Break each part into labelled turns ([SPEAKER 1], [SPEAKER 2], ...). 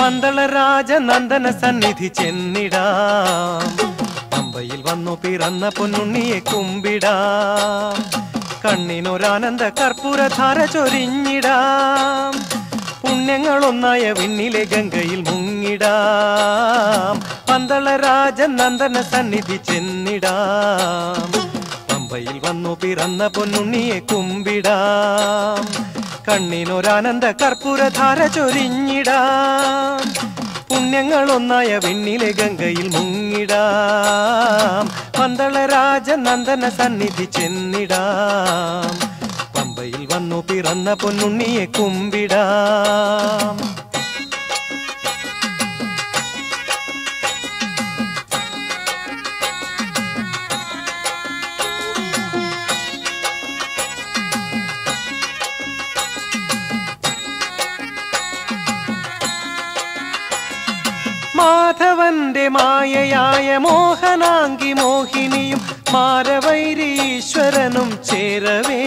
[SPEAKER 1] പന്തളരാജ നന്ദന സന്നിധി ചെന്നിടാം പമ്പയിൽ വന്നു പിറന്ന പൊന്നുണ്ണിയെ കുമ്പിടാം കണ്ണിനൊരാനന്ദ കർപ്പൂരധാര ചൊരിഞ്ഞിടാം പുണ്യങ്ങളൊന്നായ വിണ്ണിലെ ഗംഗയിൽ മുങ്ങിടാം പന്തളരാജ നന്ദന സന്നിധി ചെന്നിടാം പമ്പയിൽ വന്നു പിറന്ന പൊന്നുണ്ണിയെ കുമ്പിടാം കണ്ണിനൊരാനന്ദ കർപ്പൂരധാര ചൊരിഞ്ഞിടാം പുണ്യങ്ങളൊന്നായ വിണ്ണിലെ ഗംഗയിൽ മുങ്ങിടാം പന്തളരാജ നന്ദന സന്നിധി ചെന്നിടാം പമ്പയിൽ വന്നു പിറന്ന പൊന്നുണ്ണിയെ കുമ്പിടാം മാധവന്റെ മായയായ മോഹനാങ്കി മോഹിനിയും മാരവൈരീശ്വരനും ചേരവേ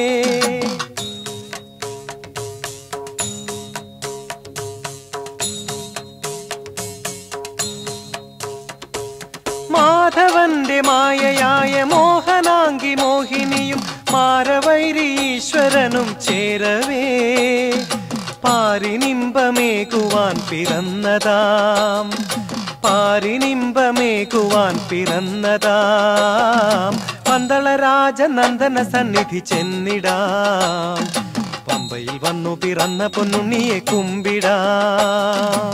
[SPEAKER 1] മാധവന്റെ മായയായ മോഹനാങ്കി മോഹിനിയും മാരവൈരീശ്വരനും ചേരവേ പാരിനിമ്പമേകുവാൻ പിറന്നതാം പാരിനിമ്പമേകുവാൻ പിറന്നതാം പന്തളരാജ നന്ദന സന്നിധി ചെന്നിടാം പമ്പയിൽ വന്നു പിറന്ന പൊന്നുണ്ണിയെ കുമ്പിടാം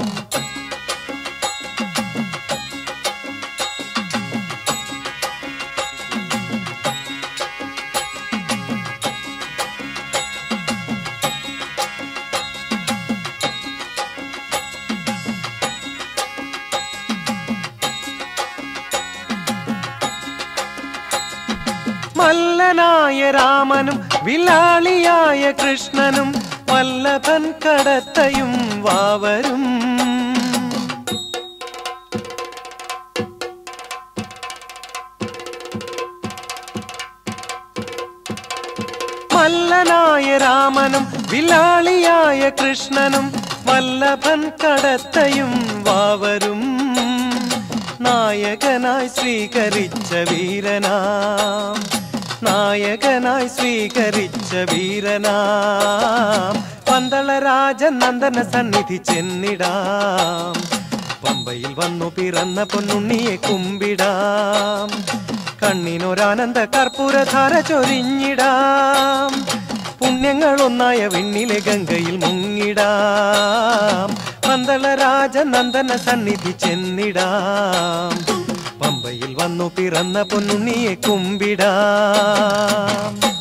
[SPEAKER 1] മല്ലനായ രാമനും വിലാളിയായ കൃഷ്ണനും വല്ലഭൻ കടത്തയും വാവരും മല്ലനായ രാമനും വിലാളിയായ കൃഷ്ണനും വല്ലഭൻ കടത്തയും വാവരും നായകനായി സ്വീകരിച്ച വീരനാം നായകനായി സ്വീകരിച്ച വീരനാം പന്തളരാജ നന്ദന സന്നിധി ചെന്നിടാം പമ്പയിൽ വന്നു പിറന്ന പൊന്നുണ്ണിയെ കുമ്പിടാം കണ്ണിനൊരാനന്ദ കർപ്പൂരധാര ചൊരിഞ്ഞിടാം പുണ്യങ്ങളൊന്നായ വിണ്ണിലെ ഗംഗയിൽ മുങ്ങിടാം പന്തളരാജ നന്ദന സന്നിധി ചെന്നിടാം പമ്പയിൽ വന്നു പിറന്ന പൊന്നുണ്ണിയെ കുമ്പിടാം